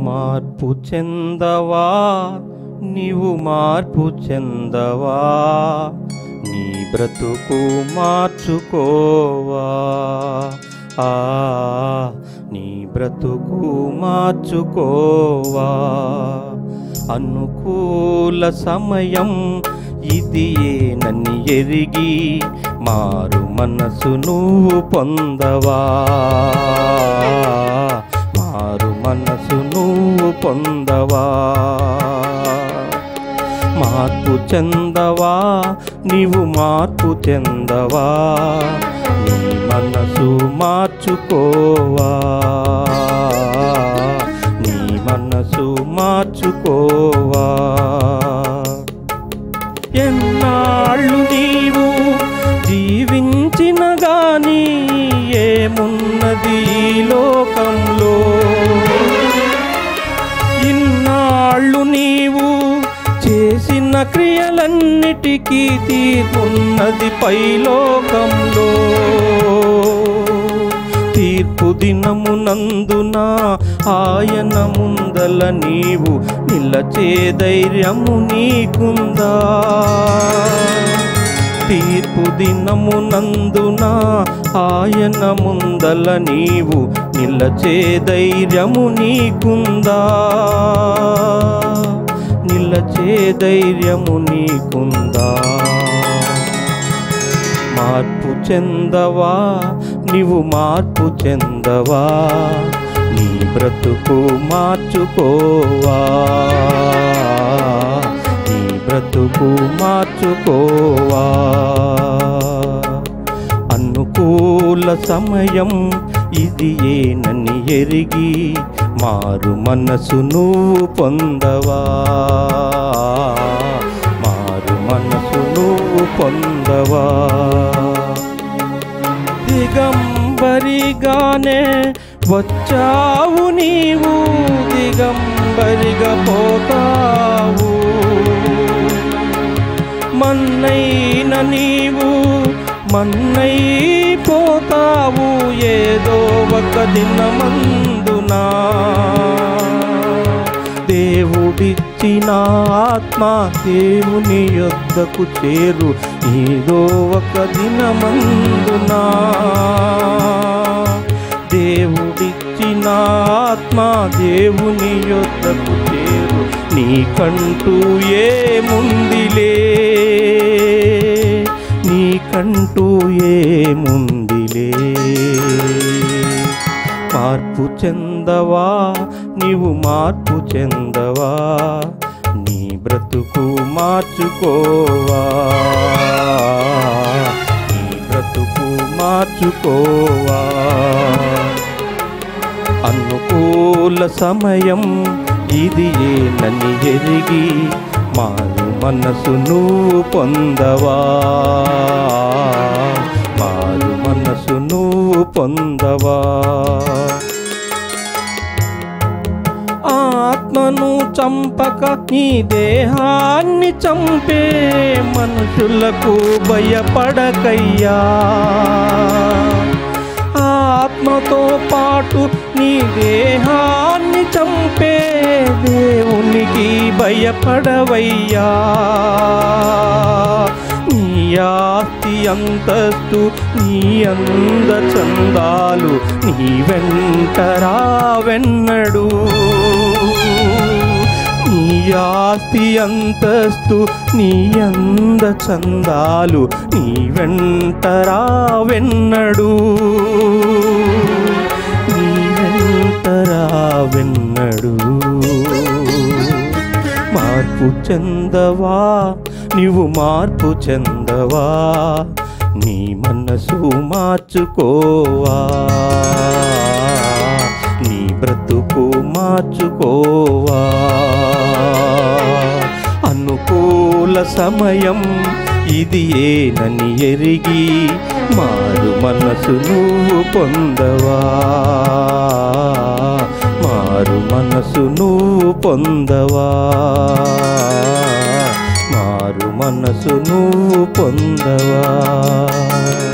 మార్పు చెందవా నీవు మార్పు చెందవా నీ బ్రతుకు మార్చుకోవా ఆ నీ బ్రతుకు మార్చుకోవా అనుకూల సమయం ఇది ఏనని ఎరిగి మారు మనసు నువ్వు పొందవా మారు మనసు నువ్వు పొందవా మార్పు చెందవా నీవు మార్పు చెందవా నీ మనసు మార్చుకోవా నీ మనసు మార్చుకోవా ఎన్నాళ్ళు నీవు జీవించిన గాని ఏమున్నది ఈ లోకంలో ఇన్నాళ్ళు నీవు చేసిన క్రియలన్నిటికీ తీర్పున్నది పైలోకంలో తీర్పు దినమునందున ఆయన ముందల నీవు నిలచే ధైర్యము నీకుందా తీర్పు దినమునందున ఆయన ముందల నీవు నిలచే ధైర్యము నీకుందా నిలచే ధైర్యము నీకుందా మార్పు చెందవా నీవు మార్పు చెందవా నీ బ్రతుకు మార్చుకోవా నీ బ్రతుకు మార్చుకోవా అనుకూల సమయం ఇది ఏనని ఎరిగి మారు మనసు నువ్వు పొందవా మారు మనసు నువ్వు పొందవా దిగంబరిగానే వచ్చావు నీవు దిగంబరిగా పోతావు మన్నైన నీవు మన్నైపోతావు ఏదో ఒక దినమందునా దేవుడిచ్చిన ఆత్మ దేవుని యొద్దకు చేరు ఏదో ఒక దినమందునా దేవుడిచ్చిన ఆత్మ దేవుని యొద్దకు చేరు నీకంటూ ఏముందిలే నీకంటూ ఏముందిలే మార్పు చెందవా నీవు మార్పు చెందవా నీ బ్రతుకు మార్చుకోవా నీ బ్రతుకు మార్చుకోవా అనుకూల సమయం ఇది ఏనని ఎరిగి మారు మనసు నువ్వు పొందవా మారు మనసు నువ్వు పొందవా ఆత్మను చంపక నీ దేహాన్ని చంపే మనుషులకు భయపడకయ్యా ఆత్మతో పాటు నీ దేహాన్ని చంపే దేవునికి భయపడవయ్యా నీ ఆస్తి అంతస్తు నీ అంద చందాలు నీ వెంటరా వెన్నడు నీ ఆస్తి అంతస్తు నీ అంద చందాలు నీ వెంటరా వెన్నడు నీ వెంటరా వెన్నడు మార్పు చెందవా నీవు మార్పు చెందవా నీ మనసు మార్చుకోవా నీ బ్రతుకు మార్చుకోవా అనుకూల సమయం ఇది ఏనని ఎరిగి మారు మనసు నువ్వు పొందవా మారు మనసు నువ్వు పొందవా మారు మనసు నువ్వు పొందవా